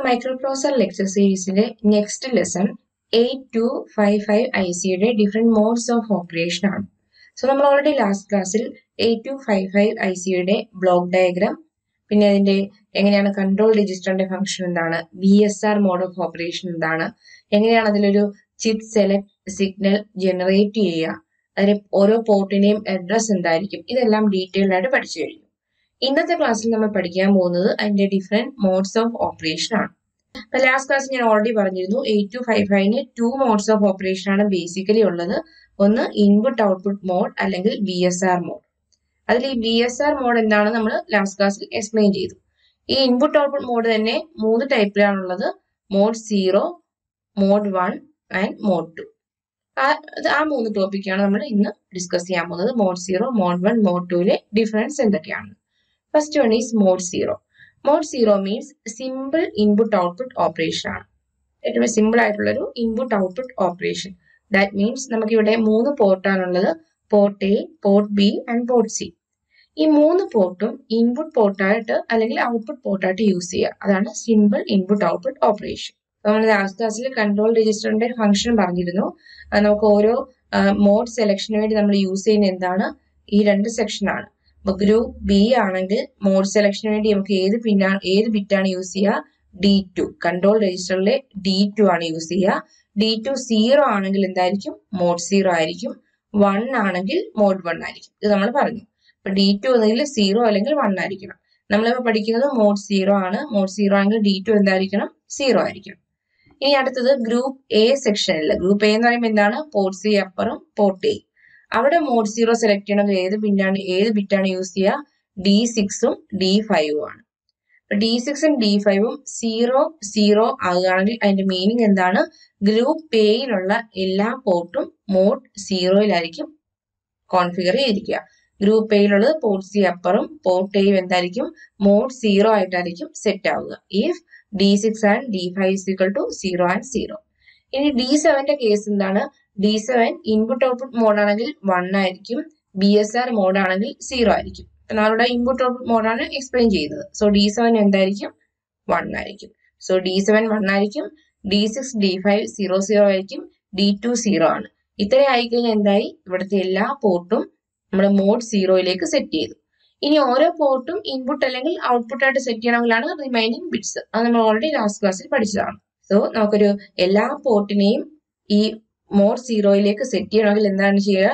മൈക്രോപ്രോസർ lecture സീരീസിന്റെ next lesson eight two five five I സിയുടെ different modes of operation ആണ് so നമ്മൾ already last ക്ലാസ്സിൽ eight two five five I സിയുടെ block diagram പിന്നെ അതിന്റെ എങ്ങനെയാണ് കൺട്രോൾ രജിസ്റ്ററിന്റെ ഫംഗ്ഷൻ എന്താണ് B S R mode of operation എന്താണ് എങ്ങനെയാണ് അതിലൊരു ചിപ്പ് സെലക്ട് സിഗ്നൽ ജനറേറ്റ് ചെയ്യുക അതിന് ഓരോ പോർട്ടിന്റെയും അഡ്രസ് എന്തായിരിക്കും ഇതെല്ലാം ഡീറ്റെയിൽഡ് ആയിട്ട് പഠിച്ചു കഴിഞ്ഞു ഇന്നത്തെ ക്ലാസ്സിൽ നമ്മൾ പഠിക്കാൻ പോകുന്നത് അതിന്റെ ഡിഫറെന്റ് മോഡ്സ് ഓഫ് ഓപ്പറേഷൻ ആണ് അപ്പൊ ലാസ്റ്റ് ക്ലാസ് ഞാൻ ഓൾറെഡി പറഞ്ഞിരുന്നു എയ്റ്റ് ടു ഫൈവ് ഫൈവിന് ടു മോഡ്സ് ഓഫ് ഓപ്പറേഷൻ ആണ് ബേസിക്കലി ഉള്ളത് ഒന്ന് ഇൻപുട്ട് ഔട്ട്പുട്ട് മോഡ് അല്ലെങ്കിൽ ബി എസ് ആർ മോഡ് അതിൽ ഈ ബി എസ് ആർ മോഡ് എന്താണ് നമ്മൾ ലാസ്റ്റ് ക്ലാസ്സിൽ എക്സ്പ്ലെയിൻ ചെയ്തു ഈ ഇൻപുട്ട് ഔട്ട്പുട്ട് മോഡ് തന്നെ മൂന്ന് ടൈപ്പിലാണുള്ളത് mode zero mode one and mode two ആ ആ മൂന്ന് ടോപ്പിക്കാണ് നമ്മൾ ഇന്ന് ഡിസ്കസ് ചെയ്യാൻ പോകുന്നത് mode zero mode one mode ടുവിലെ ഡിഫറൻസ് എന്തൊക്കെയാണ് first one is mode zero mode zero means simple input output operation ആണ് ഏറ്റവും സിമ്പിൾ ആയിട്ടുള്ള ഒരു input output operation that means നമുക്ക് ഇവിടെ മൂന്ന് പോർട്ടാണുള്ളത് port A port B and port C ഈ മൂന്ന് പോർട്ടും ഇൻപുട്ട് പോർട്ടായിട്ട് അല്ലെങ്കിൽ ഔട്ട്പുട്ട് പോർട്ടായിട്ട് യൂസ് ചെയ്യുക അതാണ് സിമ്പിൾ ഇൻപുട്ട് ഔട്ട്പുട്ട് ഓപ്പറേഷൻ നമ്മൾ ലാസ്റ്റ് ക്ലാസ്സിൽ കൺട്രോൾ രജിസ്റ്ററിന്റെ ഫംഗ്ഷൻ പറഞ്ഞിരുന്നു നമുക്ക് ഓരോ മോഡ് സെലക്ഷന് വേണ്ടി നമ്മൾ യൂസ് ചെയ്യുന്ന എന്താണ് ഈ രണ്ട് സെക്ഷൻ ആണ് അപ്പൊ ഗ്രൂപ്പ് ബി ആണെങ്കിൽ മോഡ് സെലക്ഷന് വേണ്ടി നമുക്ക് ഏത് പിന്നാണ് ഏത് ബിറ്റാണ് യൂസ് ചെയ്യുക ഡി ടു കൺട്രോൾ രജിസ്റ്ററിലെ ഡി ടു ആണ് യൂസ് ചെയ്യുക ഡി ടു സീറോ ആണെങ്കിൽ എന്തായിരിക്കും മോഡ് സീറോ ആയിരിക്കും വൺ ആണെങ്കിൽ മോഡ് വൺ ആയിരിക്കും ഇത് നമ്മൾ പറഞ്ഞു അപ്പൊ ഡി ടു എന്നതിൽ സീറോ അല്ലെങ്കിൽ വൺ ആയിരിക്കണം നമ്മളിപ്പോ പഠിക്കുന്നത് മോഡ് സീറോ ആണ് മോഡ് സീറോ ആണെങ്കിൽ ഡി ടു എന്തായിരിക്കണം സീറോ ആയിരിക്കണം ഇനി അടുത്തത് ഗ്രൂപ്പ് എ സെക്ഷനിൽ ഗ്രൂപ്പ് എ എന്ന് പറയുമ്പോൾ എന്താണ് പോർട്ട് സി അപ്പറും പോർട്ട് എ അവിടെ മോഡ് സീറോ സെലക്ട് ചെയ്യണമെങ്കിൽ ഏത് പിന്നാണ് ഏത് ബിറ്റാണ് യൂസ് ചെയ്യുക ഡി സിക്സും ഡി ഫൈവും ആണ് അപ്പൊ ഡി സിക്സും ഡി ഫൈവും സീറോ സീറോ ആകുകയാണെങ്കിൽ അതിന്റെ മീനിങ് എന്താണ് ഗ്രൂപ്പ് എയിലുള്ള എല്ലാ പോർട്ടും മോഡ് സീറോയിലായിരിക്കും കോൺഫിഗർ ചെയ്തിരിക്കുക ഗ്രൂപ്പ് എയിലുള്ളത് പോർട്ട് സി അപ്പറും പോർട്ട് എയും എന്തായിരിക്കും മോഡ് സീറോ ആയിട്ടായിരിക്കും സെറ്റ് ആവുക if D six and D five is equal to zero and zero ഇനി ഡി സെവന്റെ കേസ് എന്താണ് ഡി സെവൻ ഇൻപുട്ട് ഔട്ട്പുട്ട് മോഡാണെങ്കിൽ വൺ ആയിരിക്കും ബി എസ് ആർ മോഡാണെങ്കിൽ സീറോ ആയിരിക്കും നമ്മളുടെ ഇൻപുട്ട് ഔട്ട്പുട്ട് മോഡാണ് എക്സ്പ്ലെയിൻ ചെയ്യുന്നത് സോ ഡി സെവൻ എന്തായിരിക്കും വൺ ആയിരിക്കും സോ ഡി സെവൻ വൺ ആയിരിക്കും D six D five zero zero ആയിരിക്കും ഡി ടു സീറോ ആണ് ഇത്രയും ആയിക്കഴിഞ്ഞാൽ എന്തായി ഇവിടുത്തെ എല്ലാ പോർട്ടും നമ്മൾ മോഡ് സീറോയിലേക്ക് സെറ്റ് ചെയ്തു ഇനി ഓരോ പോർട്ടും ഇൻപുട്ട് അല്ലെങ്കിൽ ഔട്ട്പുട്ട് ആയിട്ട് സെറ്റ് ചെയ്യണമെങ്കിലാണ് റിമൈനിങ് ബിറ്റ്സ് അത് നമ്മൾ ഓൾറെഡി ലാസ്റ്റ് ക്ലാസ്സിൽ പഠിച്ചതാണ് സോ നമുക്കൊരു എല്ലാ പോർട്ടിനെയും ഈ മോഡ് സീറോയിലേക്ക് സെറ്റ് ചെയ്യണമെങ്കിൽ എന്താണ് ചെയ്യുക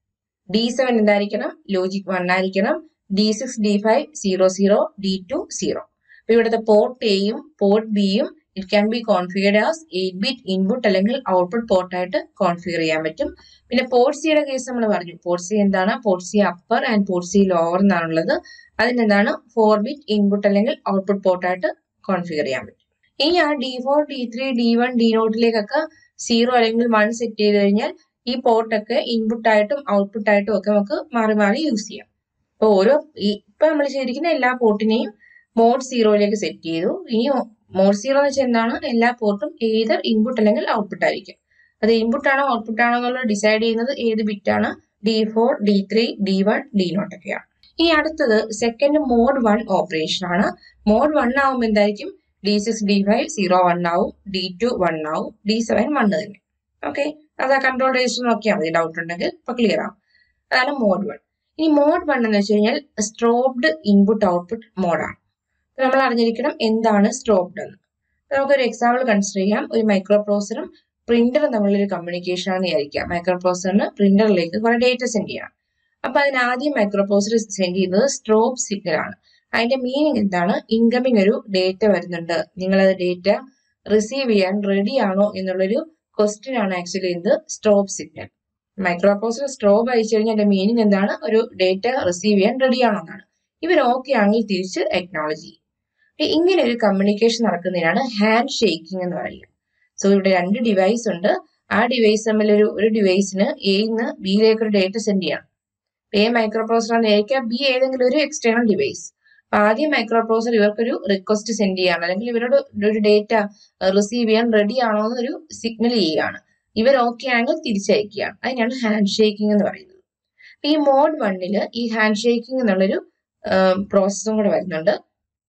ഡി സെവൻ എന്തായിരിക്കണം ലോജിക് വൺ ആയിരിക്കണം D six D five zero zero D two zero അപ്പൊ ഇവിടുത്തെ പോർട്ട് എയും പോർട്ട് ബിയും it can be configured as eight bit input അല്ലെങ്കിൽ ഔട്ട്പുട്ട് പോർട്ടായിട്ട് കോൺഫിഗർ ചെയ്യാൻ പറ്റും പിന്നെ പോർട്ട് സിയുടെ കേസ് നമ്മൾ പറഞ്ഞു പോർട്ട് സി എന്താണ് port C upper and port C lower എന്നാണുള്ളത് അതിനെന്താണ് ഫോർ ബിറ്റ് ഇൻപുട്ട് അല്ലെങ്കിൽ ഔട്ട്പുട്ട് പോർട്ടായിട്ട് കോൺഫിഗർ ചെയ്യാൻ പറ്റും ഇനി ആ D four D three D one D നോട്ടിലേക്കൊക്കെ സീറോ അല്ലെങ്കിൽ വൺ സെറ്റ് ചെയ്ത് കഴിഞ്ഞാൽ ഈ പോർട്ടൊക്കെ ഇൻപുട്ട് ആയിട്ടും ഔട്ട്പുട്ട് ആയിട്ടും ഒക്കെ നമുക്ക് മാറി മാറി യൂസ് ചെയ്യാം അപ്പൊ ഓരോ ഇപ്പൊ നമ്മൾ ചെയ്തിരിക്കുന്ന എല്ലാ പോർട്ടിനെയും മോഡ് സീറോയിലേക്ക് സെറ്റ് ചെയ്തു ഇനി മോഡ് സീറോ എന്ന് വെച്ചാൽ എന്താണ് എല്ലാ പോർട്ടും ഏത് ഇൻപുട്ട് അല്ലെങ്കിൽ ഔട്ട്പുട്ട് ആയിരിക്കും അത് ഇൻപുട്ട് ആണോ ഔട്ട്പുട്ട് ആണോ എന്നുള്ളത് ഡിസൈഡ് ചെയ്യുന്നത് ഏത് ബിറ്റാണ് D four D three D one D naught ഒക്കെയാണ് ഇനി അടുത്തത് സെക്കൻഡ് മോഡ് വൺ ഓപ്പറേഷൻ ആണ് മോഡ് വൺ ആവുമ്പോൾ എന്തായിരിക്കും D six D five zero one ആവും ഡി ടു വൺ ആവും ഡി സെവൻ വൺ തന്നെ ഓക്കെ അത് ആ കൺട്രോൾ രജിസ്റ്റർ നോക്കിയാൽ മതി ഡൗട്ട് ഉണ്ടെങ്കിൽ ഇപ്പൊ ക്ലിയർ ആവും അതാണ് മോഡ് വൺ ഇനി മോഡ് വൺ എന്ന് വെച്ച് കഴിഞ്ഞാൽ സ്ട്രോബ്ഡ് ഇൻപുട്ട് ഔട്ട്പുട്ട് മോഡാണ് നമ്മൾ അറിഞ്ഞിരിക്കണം എന്താണ് സ്ട്രോബ്ഡ് എന്ന് നമുക്കൊരു എക്സാമ്പിൾ കൺസിഡർ ചെയ്യാം ഒരു മൈക്രോ പ്രോസറും പ്രിന്ററും തമ്മിലൊരു കമ്മ്യൂണിക്കേഷൻ ആണെന്ന് വിചാരിക്കാം മൈക്രോ പ്രോസറിന് പ്രിന്ററിലേക്ക് കുറെ ഡേറ്റ സെൻഡ് ചെയ്യണം അപ്പൊ അതിന് ആദ്യം മൈക്രോ പ്രോസർ സെൻഡ് ചെയ്യുന്നത് സ്ട്രോബ് സിഗ്നൽ ആണ് അതിന്റെ മീനിങ് എന്താണ് ഇൻകമിങ് ഒരു ഡേറ്റ വരുന്നുണ്ട് നിങ്ങൾ അത് ഡേറ്റ റിസീവ് ചെയ്യാൻ റെഡി ആണോ എന്നുള്ളൊരു ക്വസ്റ്റ്യൻ ആണ് ആക്ച്വലി എന്ത് strobe signal micro processor strobe അയച്ചു കഴിഞ്ഞാൽ അതിന്റെ മീനിങ് എന്താണ് ഒരു ഡേറ്റ റിസീവ് ചെയ്യാൻ റെഡി ആണോ എന്നാണ് ഇവർ ഓക്കെ ആണെങ്കിൽ തിരിച്ച് എക്നോളജി ചെയ്യും ഇങ്ങനെ ഒരു കമ്മ്യൂണിക്കേഷൻ നടക്കുന്നതിനാണ് ഹാൻഡ് ഷേക്കിംഗ് എന്ന് പറയുക സോ ഇവിടെ രണ്ട് ഡിവൈസ് ഉണ്ട് ആ ഡിവൈസ് തമ്മിൽ ഒരു ഒരു ഡിവൈസിന് എന്ന് ബിയിലേക്ക് ഒരു ഡേറ്റ സെൻഡ് ചെയ്യണം എ മൈക്രോ പ്രോസർ എക്ക് ബി ഏതെങ്കിലും ഒരു എക്സ്റ്റേണൽ ഡിവൈസ് അപ്പൊ ആദ്യം മൈക്രോ പ്രോസർ ഇവർക്കൊരു റിക്വസ്റ്റ് സെൻഡ് ചെയ്യാണ് അല്ലെങ്കിൽ ഇവരോട് ഒരു ഡേറ്റ റിസീവ് ചെയ്യാൻ റെഡി ആണോ എന്നൊരു സിഗ്നൽ ചെയ്യുകയാണ് ഇവർ ഓക്കെ ആണെങ്കിൽ തിരിച്ചയക്കുകയാണ് അതിനാണ് ഹാൻഡ് ഷേക്കിംഗ് എന്ന് പറയുന്നത് ഈ മോഡ് വണ്ണില് ഈ ഹാൻഡ് ഷേക്കിംഗ് എന്നുള്ളൊരു പ്രോസസ്സും കൂടെ വരുന്നുണ്ട്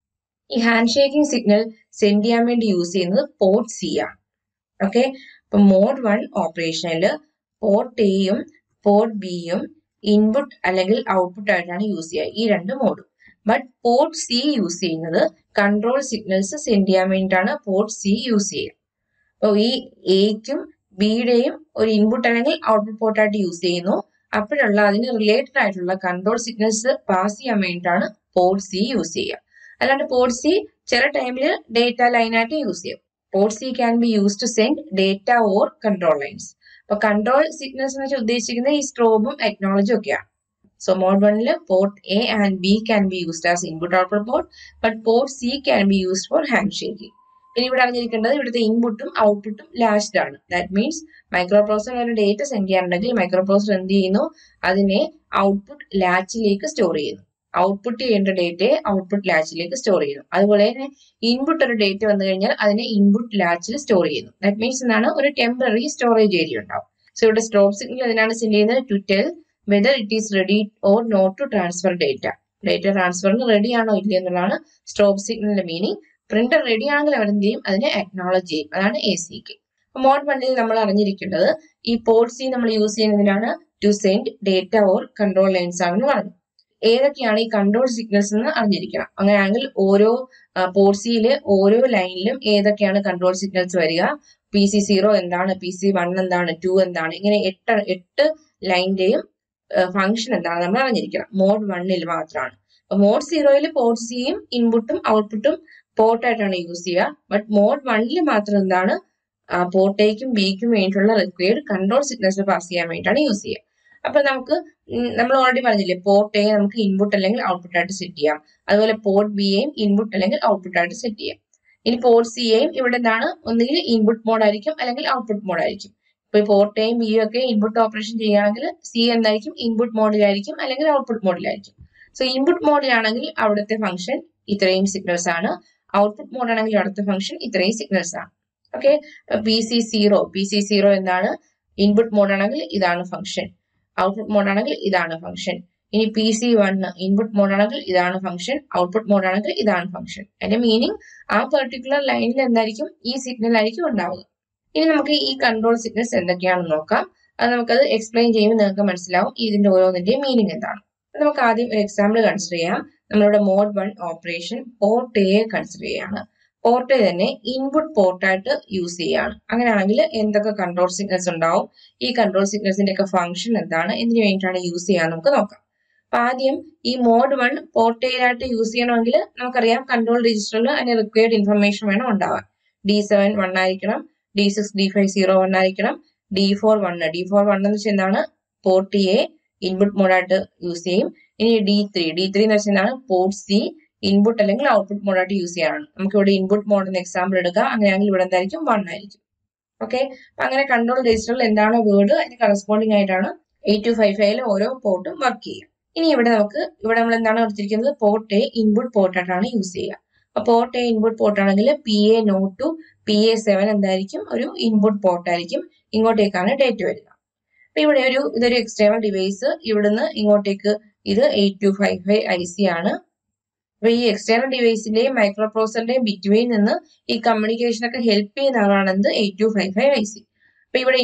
ഈ ഹാൻഡ് ഷേക്കിംഗ് സിഗ്നൽ സെൻഡ് ചെയ്യാൻ വേണ്ടി യൂസ് ചെയ്യുന്നത് പോർട്ട് സി ആണ് ഓക്കെ അപ്പൊ മോഡ് വൺ ഓപ്പറേഷനിൽ പോർട്ട് എയും പോർട്ട് ബിയും ഇൻപുട്ട് അല്ലെങ്കിൽ ഔട്ട്പുട്ട് ആയിട്ടാണ് യൂസ് ചെയ്യുക ഈ രണ്ട് മോഡും ബട്ട് പോർട്ട് സി യൂസ് ചെയ്യുന്നത് കൺട്രോൾ സിഗ്നൽസ് സെൻഡ് ചെയ്യാൻ വേണ്ടിയിട്ടാണ് പോർട്ട് സി യൂസ് ചെയ്യുക അപ്പോൾ ഈ എക്കും ബിയുടെയും ഒരു ഇൻപുട്ട് അല്ലെങ്കിൽ ഔട്ട്പുട്ട് പോർട്ടായിട്ട് യൂസ് ചെയ്യുന്നു അപ്പോഴുള്ള അതിന് റിലേറ്റഡ് ആയിട്ടുള്ള കൺട്രോൾ സിഗ്നൽസ് പാസ് ചെയ്യാൻ വേണ്ടിയിട്ടാണ് പോർട്ട് സി യൂസ് ചെയ്യുക അല്ലാണ്ട് പോർട്ട് സി ചില ടൈമിൽ ഡേറ്റ ലൈനായിട്ട് യൂസ് ചെയ്യും port C can be use to send data or control lines അപ്പൊ കൺട്രോൾ സിഗ്നൽസ് എന്ന് വെച്ചാൽ ഉദ്ദേശിക്കുന്നത് ഈ സ്ട്രോബും ടെക്നോളജിയും ഒക്കെയാണ് സോ മോഡ് വണ്ണിൽ port A and B can be used as input output port but port C can be used for hand shaking ഇനി ഇവിടെ അറിഞ്ഞിരിക്കേണ്ടത് ഇവിടുത്തെ ഇൻപുട്ടും ഔട്ട്പുട്ടും ലാസ്റ്റ് ആണ് ദാറ്റ് മീൻസ് മൈക്രോ പ്രോസസർ ഒരു ഡേറ്റ സെൻഡ് ചെയ്യാനുണ്ടെങ്കിൽ മൈക്രോ പ്രോസസർ എന്ത് ചെയ്യുന്നു അതിനെ ഔട്ട്പുട്ട് ലാച്ചിലേക്ക് സ്റ്റോർ ചെയ്യുന്നു ഔട്ട്പുട്ട് ചെയ്യേണ്ട ഡേറ്റയെ ഔട്ട്പുട്ട് ലാച്ചിലേക്ക് സ്റ്റോർ ചെയ്യുന്നു അതുപോലെ തന്നെ ഇൻപുട്ട് ഒരു ഡേറ്റ വന്നു കഴിഞ്ഞാൽ അതിനെ ഇൻപുട്ട് ലാച്ചിൽ സ്റ്റോർ ചെയ്യുന്നു ദാറ്റ് മീൻസ് എന്താണ് ഒരു ടെമ്പററി സ്റ്റോറേജ് ഏരിയ ഉണ്ടാവും സോ ഇവിടെ സ്റ്റോപ്പ് സിഗ്നൽ അതിനാണ് സെൻഡ് ചെയ്യുന്നത് to tell whether it is ready or not to transfer data data ട്രാൻസ്ഫറിന് റെഡി ആണോ ഇല്ല എന്നുള്ളതാണ് സ്റ്റോപ്പ് സിഗ്നലിന്റെ മീനിങ് പ്രിന്റർ റെഡി ആണെങ്കിൽ അവരെന്ത് ചെയ്യും അതിനെ അക്നോളജ് ചെയ്യും അതാണ് എ സിക്ക് മോഡ് വണ്ണിൽ നമ്മൾ അറിഞ്ഞിരിക്കേണ്ടത് ഈ പോർട്ട് സി നമ്മൾ യൂസ് ചെയ്യുന്നതിനാണ് to send data or control lines ആണെന്ന് പറഞ്ഞു ഏതൊക്കെയാണ് ഈ കൺട്രോൾ സിഗ്നൽസ് എന്ന് അറിഞ്ഞിരിക്കണം അങ്ങനെയാണെങ്കിൽ ഓരോ പോർട്ട് സിയിലെ ഓരോ ലൈനിലും ഏതൊക്കെയാണ് കൺട്രോൾ സിഗ്നൽസ് വരിക പി സി സീറോ എന്താണ് പി സി വൺ എന്താണ് ടു എന്താണ് ഇങ്ങനെ എട്ട് എട്ട് ലൈനിന്റെയും ഫംഗ്ഷൻ എന്താണ് നമ്മൾ അറിഞ്ഞിരിക്കണം മോഡ് വണ്ണിൽ മാത്രമാണ് അപ്പൊ മോഡ് സീറോയിൽ പോർട്ട് സിയും ഇൻപുട്ടും ഔട്ട്പുട്ടും പോർട്ടായിട്ടാണ് യൂസ് ചെയ്യുക ബട്ട് മോഡ് വണ്ണിൽ മാത്രം എന്താണ് പോർട്ട് എക്കും ബിക്കും വേണ്ടിയിട്ടുള്ള റിക്വയർഡ് കൺട്രോൾ സിഗ്നൽസ് പാസ് ചെയ്യാൻ വേണ്ടിയിട്ടാണ് യൂസ് ചെയ്യുക അപ്പൊ നമുക്ക് നമ്മൾ ഓൾറെഡി പറഞ്ഞില്ലേ പോർട്ട് എ നമുക്ക് ഇൻപുട്ട് അല്ലെങ്കിൽ ഔട്ട്പുട്ട് ആയിട്ട് സെറ്റ് ചെയ്യാം അതുപോലെ പോർട്ട് ബിയെയും ഇൻപുട്ട് അല്ലെങ്കിൽ ഔട്ട്പുട്ട് ആയിട്ട് സെറ്റ് ചെയ്യാം ഇനി പോർട്ട് സിയെയും ഇവിടെ എന്താണ് ഒന്നുകിൽ ഇൻപുട്ട് മോഡ് ആയിരിക്കും അല്ലെങ്കിൽ ഔട്ട്പുട്ട് മോഡ് ആയിരിക്കും ഇപ്പൊ പോർട്ട് എയും ബിയും ഒക്കെ ഇൻപുട്ട് ഓപ്പറേഷൻ ചെയ്യുകയാണെങ്കിൽ സി എന്തായിരിക്കും ഇൻപുട്ട് മോഡിലായിരിക്കും അല്ലെങ്കിൽ ഔട്ട്പുട്ട് മോഡിലായിരിക്കും സോ ഇൻപുട്ട് മോഡിലാണെങ്കിൽ അവിടുത്തെ ഫംഗ്ഷൻ ഇത്രയും സിഗ്നൽസ് ആണ് ഔട്ട്പുട്ട് മോഡ് ആണെങ്കിൽ അവിടുത്തെ ഫംഗ്ഷൻ ഇത്രയും സിഗ്നൽസ് ആണ് okay P C zero P C zero എന്താണ് ഇൻപുട്ട് മോഡ് ആണെങ്കിൽ ഇതാണ് ഫംഗ്ഷൻ ഔട്ട്പുട്ട് മോഡ് ആണെങ്കിൽ ഇതാണ് ഫംഗ്ഷൻ ഇനി P C one input mode ആണെങ്കിൽ ഇതാണ് ഫംഗ്ഷൻ ഔട്ട്പുട്ട് മോഡ് ആണെങ്കിൽ ഇതാണ് ഫംഗ്ഷൻ അതിന്റെ മീനിങ് ആ പെർട്ടിക്കുലർ ലൈനിൽ എന്തായിരിക്കും ഈ സിഗ്നൽ ആയിരിക്കും ഉണ്ടാവുക ഇനി നമുക്ക് ഈ കൺട്രോൾ സിഗ്നൽസ് എന്തൊക്കെയാണെന്ന് നോക്കാം അത് നമുക്കത് എക്സ്പ്ലെയിൻ ചെയ്യുമ്പോൾ നിങ്ങൾക്ക് മനസ്സിലാവും ഇതിന്റെ ഓരോന്നിന്റെയും മീനിങ് എന്താണ് നമുക്ക് ആദ്യം ഒരു എക്സാമ്പിൾ കൺസിഡർ ചെയ്യാം നമ്മളുടെ mode one operation port A consider ചെയ്യാണ് പോർട്ട് എ തന്നെ ഇൻപുട്ട് പോർട്ടായിട്ട് യൂസ് ചെയ്യാണ് അങ്ങനെയാണെങ്കിൽ എന്തൊക്കെ കൺട്രോൾ സിഗ്നൽസ് ഉണ്ടാവും ഈ കൺട്രോൾ സിഗ്നൽസിന്റെ ഒക്കെ ഫംഗ്ഷൻ എന്താണ് എന്തിനു വേണ്ടിയിട്ടാണ് യൂസ് ചെയ്യാൻ നമുക്ക് നോക്കാം അപ്പൊ ആദ്യം ഈ മോഡ് വൺ പോർട്ട് എയിലായിട്ട് യൂസ് ചെയ്യണമെങ്കിൽ നമുക്കറിയാം കൺട്രോൾ രജിസ്റ്ററിൽ അതിന് റിക്വയർഡ് ഇൻഫർമേഷൻ വേണം ഉണ്ടാവാൻ ഡി സെവൻ വൺ ആയിരിക്കണം D six D five zero one ആയിരിക്കണം D four one D four one എന്ന് വെച്ചാൽ എന്താണ് പോർട്ട് എ ഇൻപുട്ട് മോഡായിട്ട് യൂസ് ചെയ്യും ഇനി ഡി ത്രീ ഡി ത്രീ എന്ന് വെച്ചാൽ എന്താണ് പോർട്ട് സി ഇൻപുട്ട് അല്ലെങ്കിൽ ഔട്ട്പുട്ട് മോഡായിട്ട് യൂസ് ചെയ്യാനാണ് നമുക്ക് ഇവിടെ ഇൻപുട്ട് മോഡ് എന്ന എക്സാമ്പിൾ എടുക്കാം അങ്ങനെയാണെങ്കിൽ ഇവിടെ എന്തായിരിക്കും വൺ ആയിരിക്കും ഓക്കെ അപ്പൊ അങ്ങനെ കൺട്രോൾ രജിസ്റ്ററിൽ എന്താണ് വേർഡ് അതിന് കറസ്പോണ്ടിങ് ആയിട്ടാണ് എയ്റ്റ് ടു ഫൈവ് ഫൈവിൽ ഓരോ പോർട്ടും വർക്ക് ചെയ്യുക ഇനി ഇവിടെ നമുക്ക് ഇവിടെ നമ്മൾ എന്താണ് കൊടുത്തിരിക്കുന്നത് പോർട്ട് എ ഇൻപുട്ട് പോർട്ടായിട്ടാണ് യൂസ് ചെയ്യുക അപ്പൊ പോർട്ട് എ ഇൻപുട്ട് പോർട്ട് ആണെങ്കിൽ P A naught to P A seven എന്തായിരിക്കും ഒരു ഇൻപുട്ട് പോർട്ട് ആയിരിക്കും ഇങ്ങോട്ടേക്കാണ് ഡേറ്റ് വരിക അപ്പൊ ഇവിടെ ഒരു ഇതൊരു എക്സ്റ്റേണൽ ഡിവൈസ് ഇവിടുന്ന് ഇങ്ങോട്ടേക്ക് ഇത് eight two five five I C ആണ് അപ്പൊ ഈ എക്സ്റ്റേണൽ ഡിവൈസിന്റെയും മൈക്രോ പ്രോസറിന്റെയും ബിറ്റ്വീൻ നിന്ന് ഈ കമ്മ്യൂണിക്കേഷൻ ഒക്കെ ഹെൽപ്പ് ചെയ്യുന്ന ആളാണ് എന്ത് eight two five five I C അപ്പൊ ഇവിടെ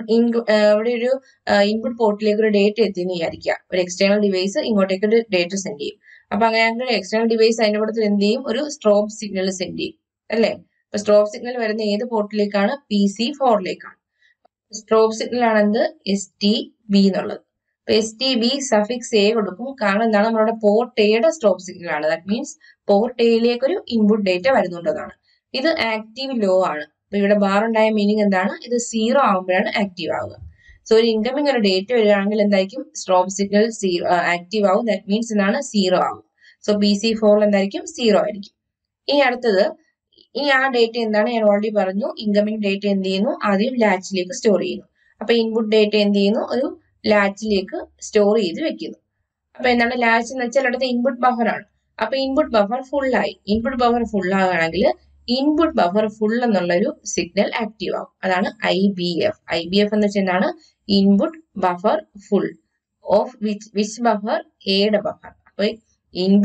ഇവിടെ ഒരു ഇൻപുട്ട് പോർട്ടിലേക്ക് ഒരു ഡേറ്റ എത്തിയെന്ന് വിചാരിക്കുക ഒരു എക്സ്റ്റേണൽ ഡിവൈസ് ഇങ്ങോട്ടേക്ക് ഒരു ഡേറ്റ സെൻഡ് ചെയ്യും അപ്പൊ അങ്ങനെയാണെങ്കിൽ എക്സ്റ്റേണൽ ഡിവൈസ് അതിന്റെ കൂടെ എന്ത് ചെയ്യും ഒരു സ്ട്രോബ് സിഗ്നൽ സെൻഡ് ചെയ്യും അല്ലേ അപ്പൊ സ്ട്രോബ് സിഗ്നൽ വരുന്ന ഏത് പോർട്ടിലേക്കാണ് പി സി ഫോറിലേക്കാണ് സ്ട്രോബ് സിഗ്നൽ ആണെന്ത് എസ് ടി ബി എന്നുള്ളത് അപ്പൊ S T B suffix A കൊടുക്കും കാരണം എന്താണ് നമ്മുടെ പോർട്ട് എയുടെ സ്റ്റോപ്പ് സിഗ്നൽ ആണ് ദാറ്റ് മീൻസ് പോർട്ട് എയിലേക്ക് ഒരു ഇൻപുട്ട് ഡേറ്റ വരുന്നുണ്ടെന്നാണ് ഇത് ആക്റ്റീവ് ലോ ആണ് അപ്പൊ ഇവിടെ ബാർ ഉണ്ടായ മീനിങ് എന്താണ് ഇത് സീറോ ആകുമ്പോഴാണ് ആക്റ്റീവ് ആവുക സോ ഒരു ഇൻകമിങ് ഒരു ഡേറ്റ വരികയാണെങ്കിൽ എന്തായിരിക്കും സ്റ്റോപ്പ് സിഗ്നൽ സീറോ ആക്റ്റീവ് ആവും ദാറ്റ് മീൻസ് എന്താണ് സീറോ ആവും സോ പി സി ഫോറിൽ എന്തായിരിക്കും സീറോ ആയിരിക്കും ഇനി അടുത്തത് ഈ ആ ഡേറ്റ എന്താണ് ഞാൻ ഓൾറെഡി പറഞ്ഞു ഇൻകമിംഗ് ഡേറ്റ എന്ത് ചെയ്യുന്നു ആദ്യം ലാച്ചിലേക്ക് സ്റ്റോർ ചെയ്യുന്നു അപ്പൊ ഇൻപുട്ട് ഡേറ്റ എന്ത് ചെയ്യുന്നു ഒരു ലാച്ചിലേക്ക് സ്റ്റോർ ചെയ്ത് വെക്കുന്നു അപ്പൊ എന്താണ് ലാച്ച് എന്ന് വെച്ചാൽ അടുത്ത ഇൻപുട്ട് ബഫറാണ് അപ്പൊ ഇൻപുട്ട് ബഫർ ഫുൾ ആയി ഇൻപുട്ട് ബഫർ ഫുൾ ആകുകയാണെങ്കിൽ ഇൻപുട്ട് ബഫർ ഫുൾ എന്നുള്ളൊരു സിഗ്നൽ ആക്റ്റീവ് ആവും അതാണ് I B F I B F എന്ന് വെച്ചാൽ എന്താണ് input buffer full of which which buffer എയുടെ ബഫർ അപ്പൊ ഇൻപുട്ട്